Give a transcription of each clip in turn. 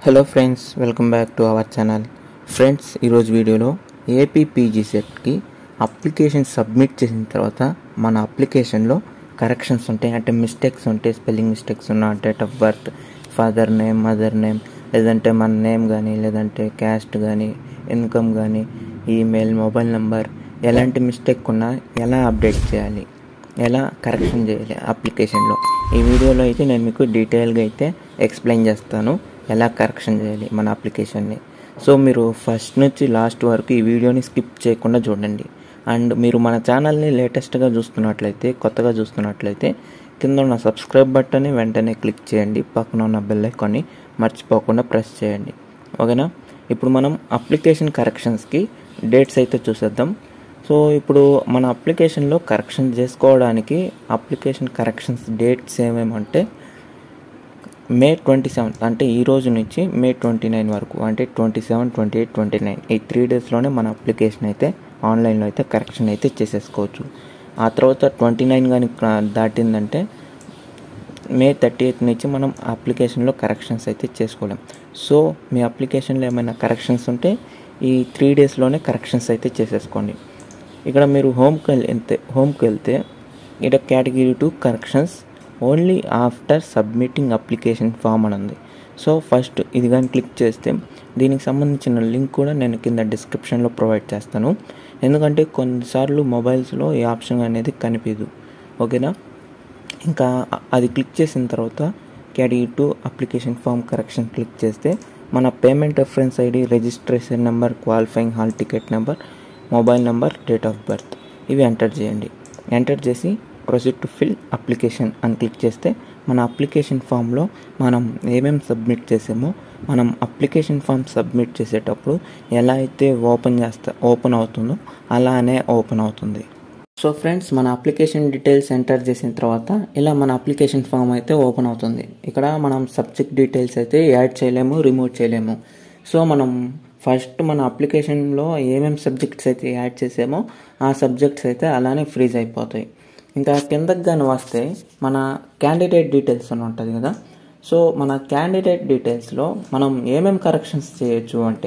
hello friends welcome back to our channel friends ఈరోజు వీడియోలో AP PG సెట్కి application submit చేసిన తర్వాత మన అప్లికేషన్లో కరెక్షన్స్ ఉంటాయి అంటే మిస్టేక్స్ ఉంటాయి స్పెల్లింగ్ మిస్టేక్స్ ఉన్న date of birth father name mother name లేదంటే మన నేమ్ కానీ లేదంటే క్యాస్ట్ కానీ ఇన్కమ్ కానీ ఈమెయిల్ మొబైల్ నెంబర్ ఎలాంటి మిస్టేక్ ఉన్నా ఎలా అప్డేట్ చేయాలి ఎలా కరెక్షన్ చేయాలి అప్లికేషన్లో ఈ వీడియోలో అయితే నేను మీకు డీటెయిల్గా అయితే ఎక్స్ప్లెయిన్ చేస్తాను ఎలా కరెక్షన్ చేయాలి మన అప్లికేషన్ని సో మీరు ఫస్ట్ నుంచి లాస్ట్ వరకు ఈ వీడియోని స్కిప్ చేయకుండా చూడండి అండ్ మీరు మన ఛానల్ని లేటెస్ట్గా చూస్తున్నట్లయితే కొత్తగా చూస్తున్నట్లయితే కింద ఉన్న సబ్స్క్రైబ్ బటన్ని వెంటనే క్లిక్ చేయండి పక్కన ఉన్న బెల్ ఐకాన్ని మర్చిపోకుండా ప్రెస్ చేయండి ఓకేనా ఇప్పుడు మనం అప్లికేషన్ కరెక్షన్స్కి డేట్స్ అయితే చూసేద్దాం సో ఇప్పుడు మన అప్లికేషన్లో కరెక్షన్ చేసుకోవడానికి అప్లికేషన్ కరెక్షన్స్ డేట్స్ ఏమేమంటే మే ట్వంటీ సెవెంత్ అంటే ఈ రోజు నుంచి మే ట్వంటీ నైన్ వరకు అంటే twenty seven twenty eight twenty nine ఈ త్రీ డేస్లోనే మన అప్లికేషన్ అయితే ఆన్లైన్లో అయితే కరెక్షన్ అయితే చేసేసుకోవచ్చు ఆ తర్వాత ట్వంటీ నైన్ కానీ దాటిందంటే మే థర్టీ ఎయిత్ నుంచి మనం అప్లికేషన్లో కరెక్షన్స్ అయితే చేసుకోలేం సో మీ అప్లికేషన్లో ఏమైనా కరెక్షన్స్ ఉంటే ఈ త్రీ డేస్లోనే కరెక్షన్స్ అయితే చేసేసుకోండి ఇక్కడ మీరు హోమ్కి వెళ్తే హోమ్కి వెళ్తే ఇక్కడ category two corrections only after submitting application form అని ఉంది సో ఫస్ట్ ఇది కానీ క్లిక్ చేస్తే దీనికి సంబంధించిన లింక్ కూడా నేను కింద డిస్క్రిప్షన్లో ప్రొవైడ్ చేస్తాను ఎందుకంటే కొన్నిసార్లు మొబైల్స్లో ఈ ఆప్షన్ అనేది కనిపించదు ఓకేనా ఇంకా అది క్లిక్ చేసిన తర్వాత category two application form correction click చేస్తే మన payment reference ID registration number qualifying hall ticket number mobile number date of birth ఇవి ఎంటర్ చేయండి ఎంటర్ చేసి ప్రొసీడ్ టు ఫిల్ అప్లికేషన్ అని క్లిక్ చేస్తే మన అప్లికేషన్ ఫామ్లో మనం ఏమేమి సబ్మిట్ చేసామో మనం అప్లికేషన్ ఫామ్ సబ్మిట్ చేసేటప్పుడు ఎలా అయితే ఓపెన్ చేస్తా ఓపెన్ అవుతుందో అలానే ఓపెన్ అవుతుంది సో ఫ్రెండ్స్ మన అప్లికేషన్ డీటెయిల్స్ ఎంటర్ చేసిన తర్వాత ఇలా మన అప్లికేషన్ ఫామ్ అయితే ఓపెన్ అవుతుంది ఇక్కడ మనం సబ్జెక్ట్ డీటెయిల్స్ అయితే యాడ్ చేయలేము రిమూవ్ చేయలేము సో మనం ఫస్ట్ మన అప్లికేషన్లో ఏమేమి సబ్జెక్ట్స్ అయితే యాడ్ చేసామో ఆ సబ్జెక్ట్స్ అయితే అలానే ఫ్రీజ్ అయిపోతాయి ఇంకా కిందకి కానీ వస్తే మన క్యాండిడేట్ డీటెయిల్స్ అని ఉంటుంది కదా సో మన క్యాండిడేట్ డీటెయిల్స్లో మనం ఏమేమి కరెక్షన్స్ చేయొచ్చు అంటే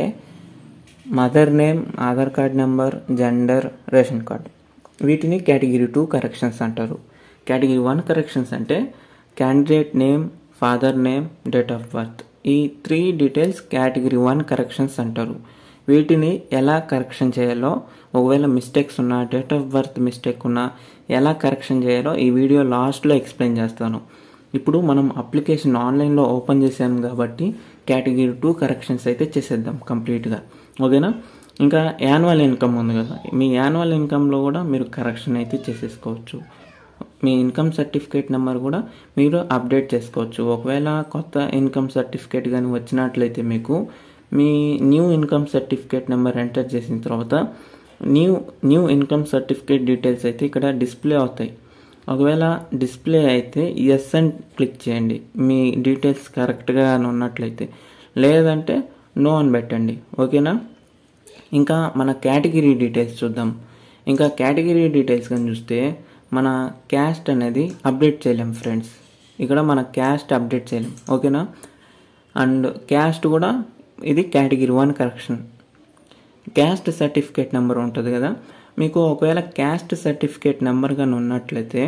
mother name Aadhaar card number gender ration card వీటిని కేటగిరీ టూ కరెక్షన్స్ అంటారు కేటగిరీ వన్ కరెక్షన్స్ అంటే candidate name father name date of birth ఈ three details category one corrections అంటారు వీటిని ఎలా కరెక్షన్ చేయాలో ఒకవేళ మిస్టేక్స్ ఉన్నా డేట్ ఆఫ్ బర్త్ మిస్టేక్ ఉన్నా ఎలా కరెక్షన్ చేయాలో ఈ వీడియో లాస్ట్లో ఎక్స్ప్లెయిన్ చేస్తాను ఇప్పుడు మనం అప్లికేషన్ ఆన్లైన్లో ఓపెన్ చేసాం కాబట్టి కేటగిరీ టూ కరెక్షన్స్ అయితే చేసేద్దాం కంప్లీట్గా ఓకేనా ఇంకా యాన్యువల్ ఇన్కమ్ ఉంది కదా మీ యాన్యువల్ ఇన్కంలో కూడా మీరు కరెక్షన్ అయితే చేసేసుకోవచ్చు మీ ఇన్కమ్ సర్టిఫికేట్ నెంబర్ కూడా మీరు అప్డేట్ చేసుకోవచ్చు ఒకవేళ కొత్త ఇన్కమ్ సర్టిఫికేట్ కానీ వచ్చినట్లయితే మీకు మీ new income certificate number enter చేసిన తర్వాత new new income certificate details అయితే ఇక్కడ డిస్ప్లే అవుతాయి ఒకవేళ డిస్ప్లే అయితే ఎస్ అని క్లిక్ చేయండి మీ డీటెయిల్స్ కరెక్ట్గా ఉన్నట్లయితే లేదంటే నో అని పెట్టండి ఓకేనా ఇంకా మన కేటగిరీ డీటెయిల్స్ చూద్దాం ఇంకా కేటగిరీ డీటెయిల్స్ కానీ చూస్తే మన క్యాస్ట్ అనేది అప్డేట్ చేయలేం ఫ్రెండ్స్ ఇక్కడ మన క్యాస్ట్ అప్డేట్ చేయలేం ఓకేనా అండ్ క్యాస్ట్ కూడా ఇది category one correction caste certificate number ఉంటుంది కదా మీకు ఒకవేళ క్యాస్ట్ సర్టిఫికేట్ నెంబర్ కానీ ఉన్నట్లయితే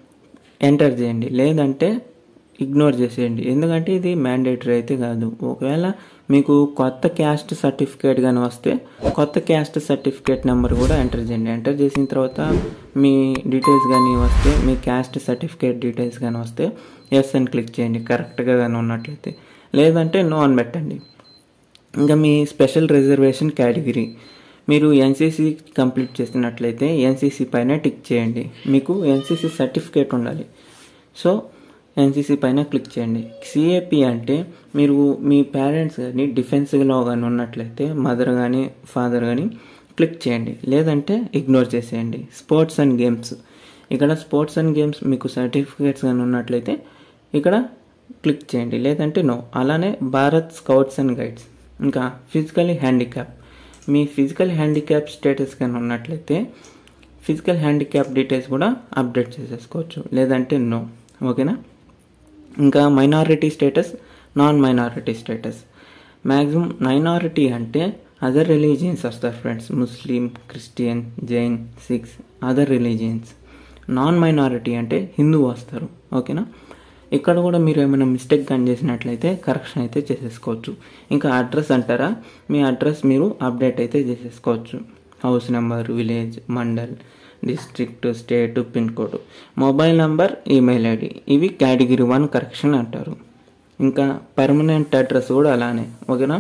ఎంటర్ చేయండి లేదంటే ఇగ్నోర్ చేసేయండి ఎందుకంటే ఇది మ్యాండేటరీ అయితే కాదు ఒకవేళ మీకు కొత్త క్యాస్ట్ సర్టిఫికేట్ కానీ వస్తే కొత్త క్యాస్ట్ సర్టిఫికేట్ నెంబర్ కూడా ఎంటర్ చేయండి ఎంటర్ చేసిన తర్వాత మీ డీటెయిల్స్ కానీ వస్తే మీ క్యాస్ట్ సర్టిఫికేట్ డీటెయిల్స్ కానీ వస్తే ఎస్ అని క్లిక్ చేయండి కరెక్ట్గా కానీ ఉన్నట్లయితే లేదంటే నో అని పెట్టండి ఇంకా మీ స్పెషల్ రిజర్వేషన్ కేటగిరీ మీరు ఎన్సీసీ కంప్లీట్ చేసినట్లయితే ఎన్సీసీ పైన టిక్ చేయండి మీకు ఎన్సీసీ సర్టిఫికేట్ ఉండాలి సో ఎన్సీసీ పైన క్లిక్ చేయండి సిఏపి అంటే మీరు మీ పేరెంట్స్ కానీ డిఫెన్స్లో కానీ ఉన్నట్లయితే మదర్ కానీ ఫాదర్ కానీ క్లిక్ చేయండి లేదంటే ఇగ్నోర్ చేసేయండి స్పోర్ట్స్ అండ్ గేమ్స్ ఇక్కడ స్పోర్ట్స్ అండ్ గేమ్స్ మీకు సర్టిఫికేట్స్ కానీ ఉన్నట్లయితే ఇక్కడ క్లిక్ చేయండి లేదంటే నో అలానే భారత్ స్కౌట్స్ అండ్ గైడ్స్ ఇంకా ఫిజికలీ హ్యాండిక్యాప్ మీ ఫిజికల్ హ్యాండిక్యాప్ స్టేటస్ కానీ ఉన్నట్లయితే ఫిజికల్ హ్యాండిక్యాప్ డీటెయిల్స్ కూడా అప్డేట్ చేసేసుకోవచ్చు లేదంటే నో ఓకేనా ఇంకా minority status non minority status maximum minority అంటే అదర్ రిలీజియన్స్ వస్తారు friends Muslim Christian Jain Sikhs other religions non minority అంటే హిందూ వస్తారు ఓకేనా ఇక్కడ కూడా మీరు ఏమైనా మిస్టేక్ కానీ చేసినట్లయితే కరెక్షన్ అయితే చేసేసుకోవచ్చు ఇంకా అడ్రస్ అంటారా మీ అడ్రస్ మీరు అప్డేట్ అయితే చేసేసుకోవచ్చు house number village mandal district state pin code mobile number email ID ఇవి కేటగిరీ వన్ కరెక్షన్ అంటారు ఇంకా పర్మనెంట్ అడ్రస్ కూడా అలానే ఓకేనా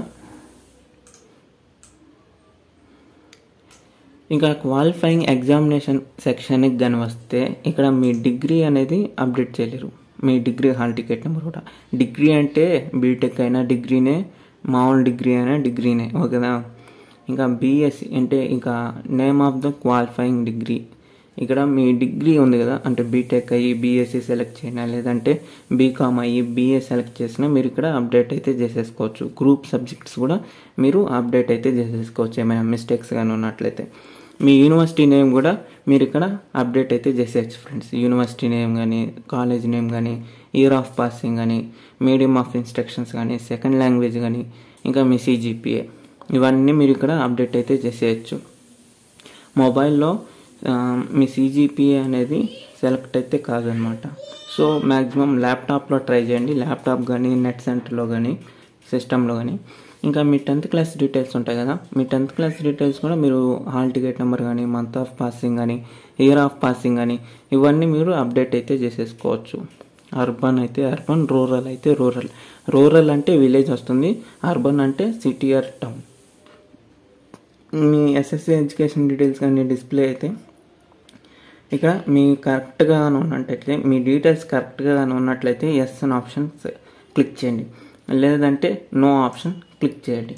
ఇంకా క్వాలిఫైయింగ్ ఎగ్జామినేషన్ సెక్షన్కి కానీ వస్తే ఇక్కడ మీ డిగ్రీ అనేది అప్డేట్ చేయలేరు మీ డిగ్రీ హాల్ టికెట్ నెంబర్ కూడా డిగ్రీ అంటే బీటెక్ అయినా డిగ్రీనే మామూలు డిగ్రీ అయినా డిగ్రీనే ఓకేనా ఇంకా బీఎస్సీ అంటే ఇంకా name of the qualifying degree ఇక్కడ మీ డిగ్రీ ఉంది కదా అంటే బీటెక్ అయ్యి బీఎస్సీ సెలెక్ట్ చేసినా లేదంటే బీకామ్ అయ్యి బీఏ సెలెక్ట్ చేసినా మీరు ఇక్కడ అప్డేట్ అయితే చేసేసుకోవచ్చు గ్రూప్ సబ్జెక్ట్స్ కూడా మీరు అప్డేట్ అయితే చేసేసుకోవచ్చు ఏమైనా మిస్టేక్స్ కానీ ఉన్నట్లయితే మీ యూనివర్సిటీ నేమ్ కూడా మీరు ఇక్కడ అప్డేట్ అయితే చేసేయచ్చు ఫ్రెండ్స్ యూనివర్సిటీ నేమ్ కానీ కాలేజ్ నేమ్ కానీ ఇయర్ ఆఫ్ పాసింగ్ కానీ మీడియం ఆఫ్ ఇన్స్ట్రక్షన్స్ కానీ సెకండ్ లాంగ్వేజ్ కానీ ఇంకా మీ సిజిపిఏ ఇవన్నీ మీరు ఇక్కడ అప్డేట్ అయితే చేసేయచ్చు మొబైల్లో మీ సిజిపిఏ అనేది సెలెక్ట్ అయితే కాదనమాట సో మ్యాక్సిమం ల్యాప్టాప్లో ట్రై చేయండి ల్యాప్టాప్ కానీ నెట్ సెంటర్లో కానీ సిస్టంలో కానీ ఇంకా మీ టెన్త్ క్లాస్ డీటెయిల్స్ ఉంటాయి కదా మీ టెన్త్ క్లాస్ డీటెయిల్స్ కూడా మీరు హాల్ టికెట్ నెంబర్ కానీ మంత్ ఆఫ్ పాసింగ్ కానీ ఇయర్ ఆఫ్ పాసింగ్ కానీ ఇవన్నీ మీరు అప్డేట్ అయితే చేసేసుకోవచ్చు అర్బన్ అయితే అర్బన్ రూరల్ అయితే రూరల్ రూరల్ అంటే విలేజ్ వస్తుంది అర్బన్ అంటే సిటీ ఆర్ టౌన్ మీ ఎస్ఎస్సి ఎడ్యుకేషన్ డీటెయిల్స్ కానీ డిస్ప్లే అయితే ఇక్కడ మీ కరెక్ట్గా ఉన్నట్లయితే మీ డీటెయిల్స్ కరెక్ట్గా ఉన్నట్లయితే ఎస్ అనే ఆప్షన్ క్లిక్ చేయండి లేదంటే నో ఆప్షన్ క్లిక్ చేయండి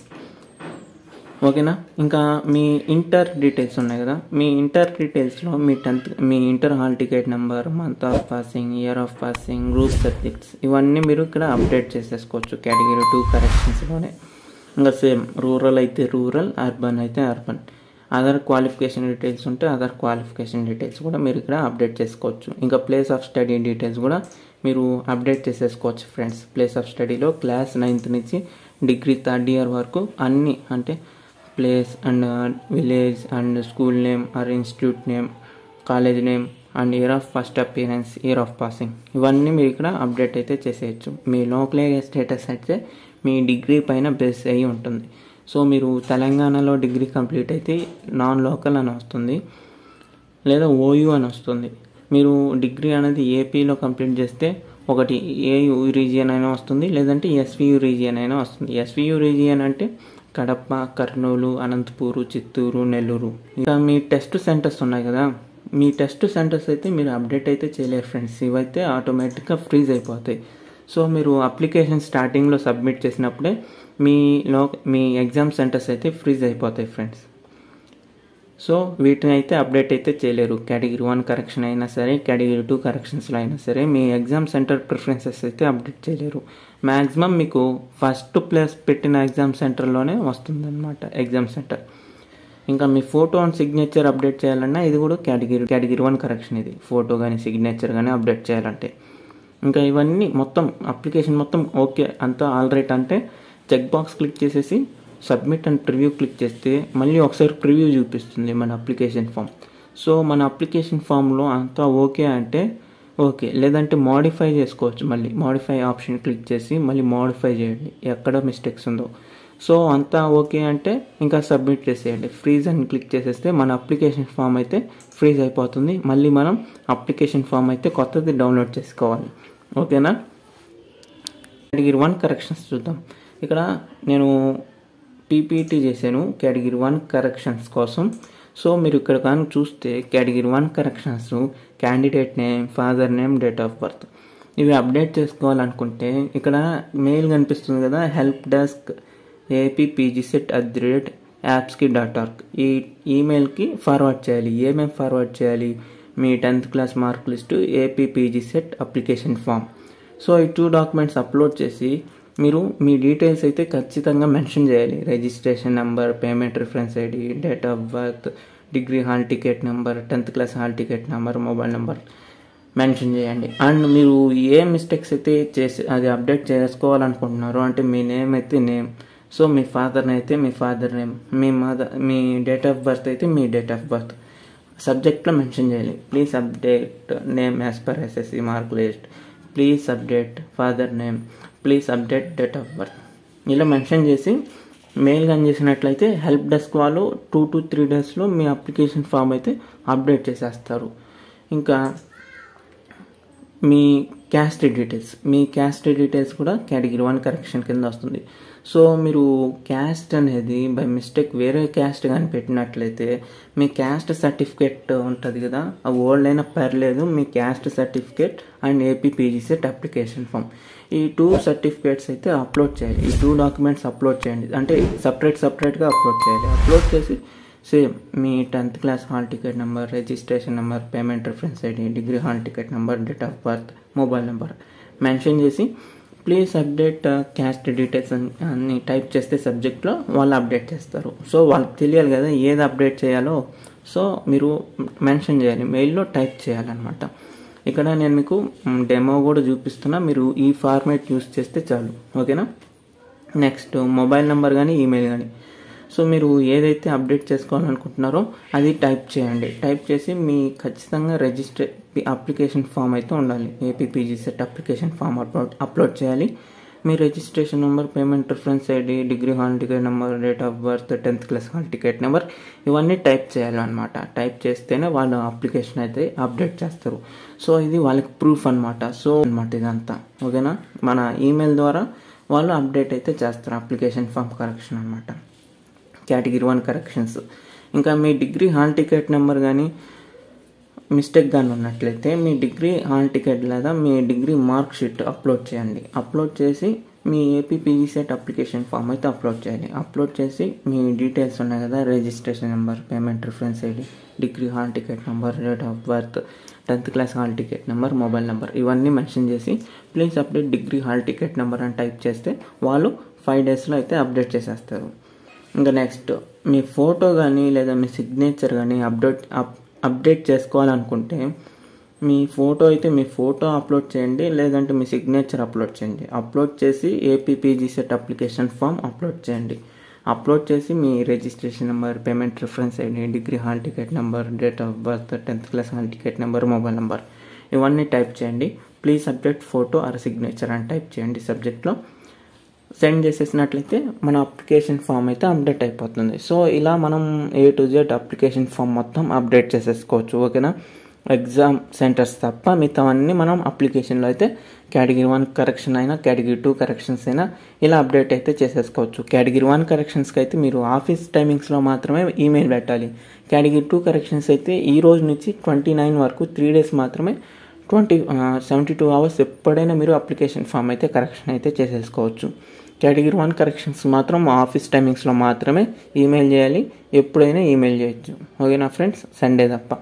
ఓకేనా ఇంకా మీ ఇంటర్ డీటెయిల్స్ ఉన్నాయి కదా మీ ఇంటర్ డీటెయిల్స్లో మీ టెన్త్ మీ inter hall ticket number month of passing year of passing group subjects ఇవన్నీ మీరు ఇక్కడ అప్డేట్ చేసేసుకోవచ్చు కేటగిరీ టూ కరెక్షన్స్లోనే ఇంకా సేమ్ రూరల్ అయితే రూరల్ అర్బన్ అయితే అర్బన్ అదర్ క్వాలిఫికేషన్ డీటెయిల్స్ ఉంటే అదర్ క్వాలిఫికేషన్ డీటెయిల్స్ కూడా మీరు ఇక్కడ అప్డేట్ చేసుకోవచ్చు ఇంకా ప్లేస్ ఆఫ్ స్టడీ డీటెయిల్స్ కూడా మీరు అప్డేట్ చేసేసుకోవచ్చు ఫ్రెండ్స్ ప్లేస్ ఆఫ్ స్టడీలో క్లాస్ నైన్త్ నుంచి డిగ్రీ థర్డ్ ఇయర్ వరకు అన్నీ అంటే place and village and school name or institute name college name and year of first appearance year of passing ఇవన్నీ మీరు ఇక్కడ అప్డేట్ అయితే చేసేయచ్చు మీ లోకల్ ఏరియా స్టేటస్ అయితే మీ డిగ్రీ పైన బేస్ అయ్యి ఉంటుంది సో మీరు తెలంగాణలో డిగ్రీ కంప్లీట్ అయితే నాన్ లోకల్ అని వస్తుంది లేదా ఓయూ అని వస్తుంది మీరు డిగ్రీ అనేది ఏపీలో కంప్లీట్ చేస్తే ఒకటి ఏయు రీజియన్ అయినా వస్తుంది లేదంటే ఎస్వియు రీజియన్ అయినా వస్తుంది ఎస్వియు రీజియన్ అంటే కడప కర్నూలు అనంతపూరు చిత్తూరు నెల్లూరు ఇంకా మీ టెస్ట్ సెంటర్స్ ఉన్నాయి కదా మీ టెస్ట్ సెంటర్స్ అయితే మీరు అప్డేట్ అయితే చేయలేరు ఫ్రెండ్స్ ఇవైతే ఆటోమేటిక్గా ఫ్రీజ్ అయిపోతాయి సో మీరు అప్లికేషన్ స్టార్టింగ్లో సబ్మిట్ చేసినప్పుడే మీ లో మీ ఎగ్జామ్ సెంటర్స్ అయితే ఫ్రీజ్ అయిపోతాయి ఫ్రెండ్స్ సో వీటిని అయితే అప్డేట్ అయితే చేయలేరు కేటగిరీ వన్ కరెక్షన్ అయినా సరే కేటగిరీ టూ కరెక్షన్స్లో అయినా సరే మీ ఎగ్జామ్ సెంటర్ ప్రిఫరెన్సెస్ అయితే అప్డేట్ చేయలేరు మ్యాక్సిమం మీకు ఫస్ట్ ప్లేస్ పెట్టిన ఎగ్జామ్ సెంటర్లోనే వస్తుందన్నమాట ఎగ్జామ్ సెంటర్ ఇంకా మీ ఫోటో అండ్ సిగ్నేచర్ అప్డేట్ చేయాలన్నా ఇది కూడా కేటగిరీ కేటగిరీ వన్ కరెక్షన్ ఇది ఫోటో కానీ సిగ్నేచర్ కానీ అప్డేట్ చేయాలంటే ఇంకా ఇవన్నీ మొత్తం అప్లికేషన్ మొత్తం ఓకే అంతా ఆల్ రైట్ అంటే చెక్ బాక్స్ క్లిక్ చేసేసి సబ్మిట్ అండ్ ప్రివ్యూ క్లిక్ చేస్తే మళ్ళీ ఒకసారి ప్రివ్యూ చూపిస్తుంది మన అప్లికేషన్ ఫామ్ సో మన అప్లికేషన్ ఫామ్లో అంతా ఓకే అంటే ఓకే లేదంటే మోడిఫై చేసుకోవచ్చు మళ్ళీ మోడిఫై ఆప్షన్ క్లిక్ చేసి మళ్ళీ మోడిఫై చేయండి ఎక్కడ మిస్టేక్స్ ఉందో సో అంతా ఓకే అంటే ఇంకా సబ్మిట్ చేసేయండి ఫ్రీజ్ అని క్లిక్ చేసేస్తే మన అప్లికేషన్ ఫామ్ అయితే ఫ్రీజ్ అయిపోతుంది మళ్ళీ మనం అప్లికేషన్ ఫామ్ అయితే కొత్తది డౌన్లోడ్ చేసుకోవాలి ఓకేనా కేటగిరీ వన్ కరెక్షన్స్ చూద్దాం ఇక్కడ నేను పీపీటీ చేశాను కేటగిరీ వన్ కరెక్షన్స్ కోసం సో మీరు ఇక్కడ కానీ చూస్తే category one corrections candidate name father name date of birth ఇవి అప్డేట్ చేసుకోవాలనుకుంటే ఇక్కడ మెయిల్ కనిపిస్తుంది కదా help desk AP PG CET at the rate యాప్స్కి డాట్ ఆర్గ్ ఈ ఈమెయిల్కి ఫార్వర్డ్ చేయాలి ఏమేమి ఫార్వర్డ్ చేయాలి మీ tenth class mark list AP PG CET application form so ఈ టూ డాక్యుమెంట్స్ అప్లోడ్ చేసి మీరు మీ డీటెయిల్స్ అయితే ఖచ్చితంగా మెన్షన్ చేయాలి registration number payment reference ID date of birth degree hall ticket number tenth class hall ticket number mobile number mention చేయండి and మీరు ఏ మిస్టేక్స్ అయితే చేసి అది అప్డేట్ చేసుకోవాలనుకుంటున్నారో అంటే మీ నేమ్ అయితే నేమ్ సో మీ ఫాదర్ని అయితే మీ ఫాదర్ నేమ్ మీ మదర్ మీ డేట్ ఆఫ్ బర్త్ అయితే మీ డేట్ ఆఫ్ బర్త్ సబ్జెక్ట్లో మెన్షన్ చేయాలి please update name as per SSC mark list please update father name please update date of birth ఇలా మెన్షన్ చేసి మెయిల్ కానీ చేసినట్లయితే హెల్ప్ డెస్క్ వాళ్ళు టూ టు త్రీ డేస్లో మీ అప్లికేషన్ ఫామ్ అయితే అప్డేట్ చేసేస్తారు ఇంకా మీ క్యాస్ట్ డీటెయిల్స్ మీ క్యాస్ట్ డీటెయిల్స్ కూడా కేటగిరీ వన్ కరెక్షన్ కింద వస్తుంది సో మీరు క్యాస్ట్ అనేది బై మిస్టేక్ వేరే క్యాస్ట్ కానీ పెట్టినట్లయితే మీ క్యాస్ట్ సర్టిఫికేట్ ఉంటుంది కదా ఆ ఓల్డ్ అయినా పర్లేదు మీ caste certificate and AP PGCET application form ఈ టూ సర్టిఫికేట్స్ అయితే అప్లోడ్ చేయాలి ఈ టూ డాక్యుమెంట్స్ అప్లోడ్ చేయండి అంటే సపరేట్ సపరేట్గా అప్లోడ్ చేయాలి అప్లోడ్ చేసి సేమ్ మీ tenth class hall ticket number registration number payment reference ID degree hall ticket number date of birth mobile number mention చేసి ప్లీజ్ అప్డేట్ క్యాస్ట్ డీటెయిల్స్ అని type చేస్తే సబ్జెక్ట్లో వాళ్ళు అప్డేట్ చేస్తారు సో వాళ్ళకి తెలియాలి కదా ఏది అప్డేట్ చేయాలో సో మీరు మెన్షన్ చేయాలి మెయిల్లో టైప్ చేయాలన్నమాట ఇక్కడ నేను మీకు డెమో కూడా చూపిస్తున్నా మీరు ఈ ఫార్మేట్ యూస్ చేస్తే చాలు ఓకేనా నెక్స్ట్ మొబైల్ నెంబర్ కానీ ఈమెయిల్ కానీ సో మీరు ఏదైతే అప్డేట్ చేసుకోవాలనుకుంటున్నారో అది టైప్ చేయండి టైప్ చేసి మీ ఖచ్చితంగా రిజిస్టర్ అప్లికేషన్ ఫామ్ అయితే ఉండాలి APPG CET application form upload upload చేయాలి మీ registration number payment reference ID degree hall ticket number date of birth tenth class hall ticket number ఇవన్నీ టైప్ చేయాలన్నమాట టైప్ చేస్తేనే వాళ్ళు అప్లికేషన్ అయితే అప్డేట్ చేస్తారు సో ఇది వాళ్ళకి ప్రూఫ్ అనమాట సో అనమాట ఇదంతా ఓకేనా మన ఈమెయిల్ ద్వారా వాళ్ళు అప్డేట్ అయితే చేస్తారు అప్లికేషన్ ఫామ్ కరెక్షన్ అనమాట కేటగిరీ వన్ కరెక్షన్స్ ఇంకా మీ డిగ్రీ హాల్ టికెట్ నెంబర్ కానీ మిస్టేక్ కానీ ఉన్నట్లయితే మీ డిగ్రీ హాల్ టికెట్ లేదా మీ డిగ్రీ మార్క్ షీట్ అప్లోడ్ చేయండి అప్లోడ్ చేసి మీ ఏపీపీజీ సెట్ అప్లికేషన్ ఫామ్ అయితే అప్లోడ్ చేయాలి అప్లోడ్ చేసి మీ డీటెయిల్స్ ఉన్నాయి కదా registration number payment reference ID degree hall ticket number date of birth tenth class hall ticket number mobile number ఇవన్నీ మెన్షన్ చేసి please update degree hall ticket number అని type చేస్తే వాళ్ళు ఫైవ్ డేస్లో అయితే అప్డేట్ చేసేస్తారు ఇంకా నెక్స్ట్ మీ ఫోటో కానీ లేదా మీ సిగ్నేచర్ కానీ అప్డేట్ అప్ అప్డేట్ చేసుకోవాలనుకుంటే మీ ఫోటో అయితే మీ ఫోటో అప్లోడ్ చేయండి లేదంటే మీ సిగ్నేచర్ అప్లోడ్ చేయండి అప్లోడ్ చేసి APPG CET application form upload చేయండి అప్లోడ్ చేసి మీ registration number payment reference ID degree hall ticket number date of birth tenth class hall ticket number mobile number ఇవన్నీ టైప్ చేయండి please update photo or signature అని type చేయండి సబ్జెక్ట్లో send చేసేసినట్లయితే మన అప్లికేషన్ ఫామ్ అయితే అప్డేట్ అయిపోతుంది సో ఇలా మనం A to Z application form మొత్తం అప్డేట్ చేసేసుకోవచ్చు ఓకేనా ఎగ్జామ్ సెంటర్స్ తప్ప మిగతావన్నీ మనం అప్లికేషన్లో అయితే కేటగిరీ వన్ కరెక్షన్ అయినా కేటగిరీ టూ కరెక్షన్స్ అయినా ఇలా అప్డేట్ అయితే చేసేసుకోవచ్చు కేటగిరీ వన్ కరెక్షన్స్కి అయితే మీరు ఆఫీస్ టైమింగ్స్లో మాత్రమే ఈమెయిల్ పెట్టాలి కేటగిరీ టూ కరెక్షన్స్ అయితే ఈ రోజు నుంచి ట్వంటీ నైన్ వరకు త్రీ డేస్ మాత్రమే ట్వంటీ సెవెంటీ టూ అవర్స్ ఎప్పుడైనా మీరు అప్లికేషన్ ఫామ్ అయితే కరెక్షన్ అయితే చేసేసుకోవచ్చు కేటగిరీ వన్ కరెక్షన్స్ మాత్రం ఆఫీస్ టైమింగ్స్లో మాత్రమే ఈమెయిల్ చేయాలి ఎప్పుడైనా ఈమెయిల్ చేయొచ్చు ఓకేనా ఫ్రెండ్స్ సండే తప్ప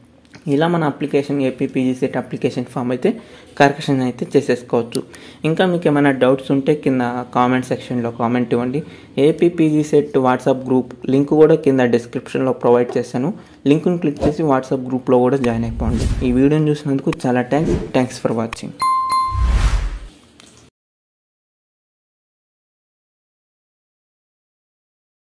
ఇలా మన application APPG CET application form అయితే కరెక్షన్ అయితే చేసేసుకోవచ్చు ఇంకా మీకు ఏమైనా డౌట్స్ ఉంటే కింద కామెంట్ సెక్షన్లో కామెంట్ ఇవ్వండి APPG CET WhatsApp group link కూడా కింద డిస్క్రిప్షన్లో ప్రొవైడ్ చేశాను లింక్ని క్లిక్ చేసి వాట్సాప్ గ్రూప్లో కూడా జాయిన్ అయిపోండి ఈ వీడియోని చూసినందుకు చాలా థ్యాంక్స్ థ్యాంక్స్ ఫర్ వాచింగ్